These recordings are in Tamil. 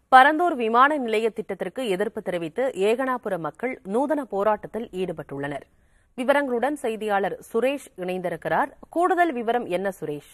பரந்தூர் விமான நிலைய திட்டத்திற்கு எதிர்ப்பு தெரிவித்து ஏகனாபுர மக்கள் நூதன போராட்டத்தில் ஈடுபட்டுள்ளனர் விவரங்களுடன் செய்தியாளர் சுரேஷ் இணைந்திருக்கிறார் கூடுதல் விவரம் என்ன சுரேஷ்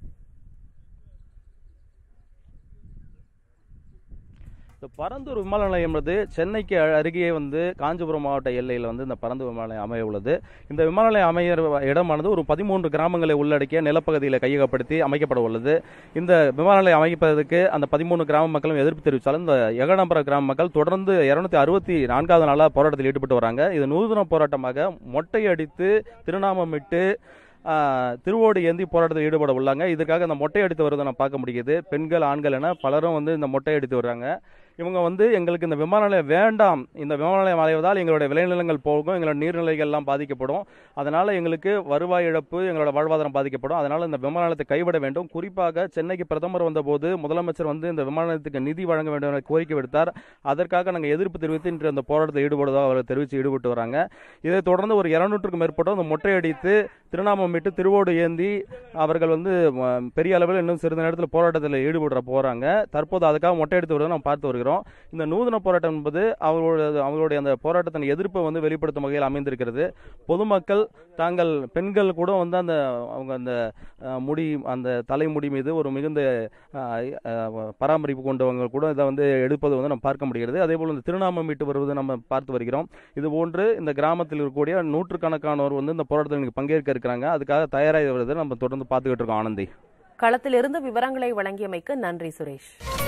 இந்த பரந்தூர் விமான நிலையம் என்பது சென்னைக்கு அருகே வந்து காஞ்சிபுரம் மாவட்ட எல்லையில் வந்து இந்த பரந்தூர் விமான நிலையம் அமைய உள்ளது இந்த விமான நிலையம் அமைய இடமானது ஒரு பதிமூன்று கிராமங்களை உள்ளடக்கிய நிலப்பகுதியில் கையகப்படுத்தி அமைக்கப்பட உள்ளது இந்த விமான நிலையம் அமைப்பதற்கு அந்த பதிமூணு கிராம மக்களும் எதிர்ப்பு தெரிவித்தாலும் இந்த எகனம்பர கிராம மக்கள் தொடர்ந்து இருநூத்தி அறுபத்தி நான்காவது நாளாக போராட்டத்தில் ஈடுபட்டு வராங்க இது நூதன போராட்டமாக மொட்டையடித்து திருநாமமிட்டு ஆஹ், திருவோடு ஏந்தி போராட்டத்தில் ஈடுபட உள்ளாங்க இதற்காக இந்த மொட்டை அடித்து வருவதை நான் பார்க்க முடியுது பெண்கள் ஆண்கள் என பலரும் வந்து இந்த மொட்டை அடித்து வர்றாங்க இவங்க வந்து எங்களுக்கு இந்த விமான நிலையம் வேண்டாம் இந்த விமான நிலையம் அலைவதால் எங்களுடைய விளைநிலங்கள் போகும் எங்களோட நீர்நிலைகள் எல்லாம் பாதிக்கப்படும் அதனால எங்களுக்கு வருவாய் இழப்பு எங்களோட வாழ்வாதாரம் பாதிக்கப்படும் அதனால இந்த விமான நிலையத்தை கைவிட வேண்டும் குறிப்பாக சென்னைக்கு பிரதமர் வந்தபோது முதலமைச்சர் வந்து இந்த விமான நிலையத்துக்கு நிதி வழங்க வேண்டும் என கோரிக்கை விடுத்தார் அதற்காக நாங்கள் எதிர்ப்பு தெரிவித்து இன்று அந்த போராட்டத்தில் ஈடுபடுவதாக அவர் தெரிவித்து ஈடுபட்டு வராங்க இதைத் தொடர்ந்து ஒரு இருநூற்றுக்கும் மேற்பட்டோர் அந்த மொட்டையடித்து திருநாமமிட்டு திருவோடு ஏந்தி அவர்கள் வந்து ம, பெரிய அளவில் இன்னும் சிறிது நேரத்தில் போராட்டத்தில் ஈடுபடுற போறாங்க தற்போது அதுக்காக மொட்டையடித்து வருவதை நாம் பார்த்து வருகிறோம் இந்த நூதன போராட்டம் என்பது அவர்களோட அவங்களுடைய அந்த போராட்டத்தின் எதிர்ப்பை வந்து வெளிப்படுத்தும் வகையில் அமைந்திருக்கிறது பொதுமக்கள் தாங்கள் பெண்கள் கூட வந்து அந்த அவங்க அந்த அஹ், முடி அந்த தலைமுடி மீது ஒரு மிகுந்த அஹ், அஹ், பராமரிப்பு கொண்டவங்க கூட இதை வந்து எடுப்பது வந்து நம்ம பார்க்க முடிகிறது அதே போல் இந்த திருநாமம் மீட்டு வருவது நம்ம பார்த்து வருகிறோம் இது போன்று இந்த கிராமத்தில் இருக்கக்கூடிய நூற்றுக்கணக்கானோர் வந்து இந்த போராட்டத்தில் இன்னைக்கு பங்கேற்க இருக்கிறாங்க அதுக்காக தயாராகி வருவதை நம்ம தொடர்ந்து பார்த்துக்கிட்டு இருக்கோம் ஆனந்தி களத்திலிருந்து விவரங்களை வழங்கியமைக்கு நன்றி சுரேஷ்